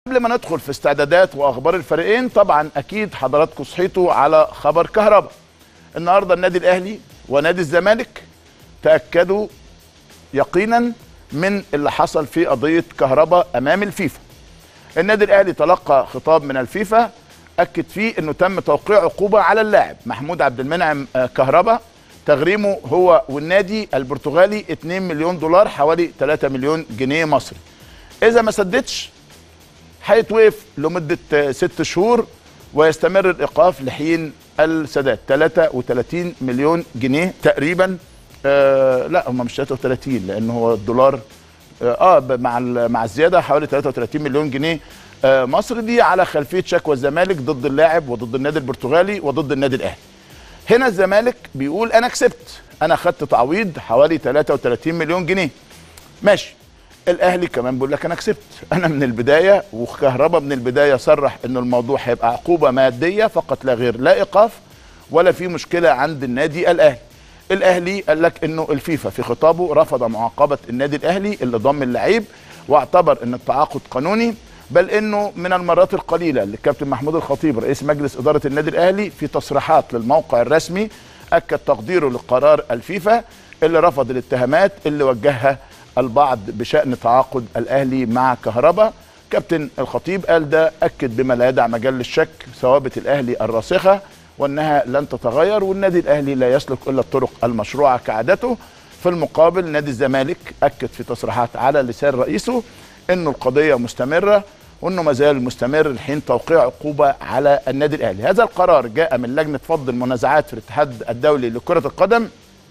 قبل ما ندخل في استعدادات واخبار الفريقين طبعا اكيد حضراتكم صحيتوا على خبر كهرباء النهارده النادي الاهلي ونادي الزمالك تاكدوا يقينا من اللي حصل في قضيه كهرباء امام الفيفا النادي الاهلي تلقى خطاب من الفيفا اكد فيه انه تم توقيع عقوبه على اللاعب محمود عبد المنعم آه، كهرباء تغريمه هو والنادي البرتغالي 2 مليون دولار حوالي 3 مليون جنيه مصري اذا ما سددش هيتوقف لمده آه، ست شهور ويستمر الايقاف لحين السداد 33 مليون جنيه تقريبا آه لا هم مش 33 لان هو الدولار اه ب- مع ال- مع الزياده حوالي 33 مليون جنيه آه مصري دي على خلفيه شكوى الزمالك ضد اللاعب وضد النادي البرتغالي وضد النادي الاهلي. هنا الزمالك بيقول انا كسبت انا خدت تعويض حوالي 33 مليون جنيه. ماشي الاهلي كمان بيقول لك انا كسبت انا من البدايه وكهربا من البدايه صرح ان الموضوع هيبقى عقوبه ماديه فقط لا غير لا ايقاف ولا في مشكله عند النادي الاهلي الاهلي قال لك انه الفيفا في خطابه رفض معاقبه النادي الاهلي اللي ضم اللعيب واعتبر ان التعاقد قانوني بل انه من المرات القليله اللي الكابتن محمود الخطيب رئيس مجلس اداره النادي الاهلي في تصريحات للموقع الرسمي اكد تقديره لقرار الفيفا اللي رفض الاتهامات اللي وجهها البعض بشان تعاقد الاهلي مع كهربا كابتن الخطيب قال ده اكد بما لا يدع مجال للشك ثوابت الاهلي الراسخه وانها لن تتغير والنادي الاهلي لا يسلك الا الطرق المشروعه كعادته في المقابل نادي الزمالك اكد في تصريحات على لسان رئيسه انه القضيه مستمره وانه ما زال مستمر حين توقيع عقوبه على النادي الاهلي هذا القرار جاء من لجنه فض المنازعات في الاتحاد الدولي لكره القدم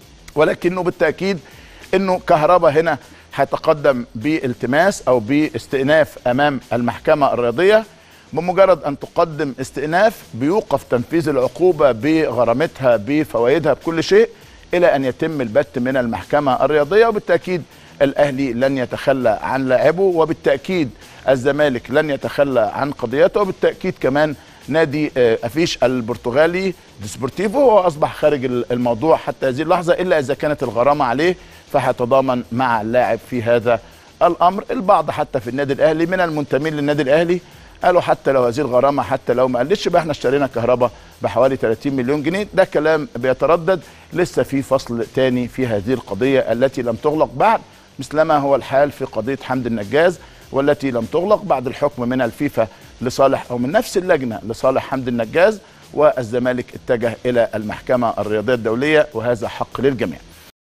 ولكنه بالتاكيد انه كهربا هنا هيتقدم بالتماس او باستئناف امام المحكمه الرياضيه بمجرد ان تقدم استئناف بيوقف تنفيذ العقوبه بغرامتها بفوائدها بكل شيء الى ان يتم البت من المحكمه الرياضيه وبالتاكيد الاهلي لن يتخلى عن لاعبه وبالتاكيد الزمالك لن يتخلى عن قضيته وبالتاكيد كمان نادي آه، افيش البرتغالي ديسبورتيفو هو اصبح خارج الموضوع حتى هذه اللحظه الا اذا كانت الغرامه عليه فهيتضامن مع اللاعب في هذا الامر البعض حتى في النادي الاهلي من المنتمين للنادي الاهلي قالوا حتى لو هذه الغرامه حتى لو ما قلتش بقى احنا اشترينا كهرباء بحوالي 30 مليون جنيه ده كلام بيتردد لسه في فصل تاني في هذه القضيه التي لم تغلق بعد مثلما هو الحال في قضيه حمد النجاز والتي لم تغلق بعد الحكم من الفيفا لصالح او من نفس اللجنه لصالح حمد النجاز والزمالك اتجه الى المحكمه الرياضيه الدوليه وهذا حق للجميع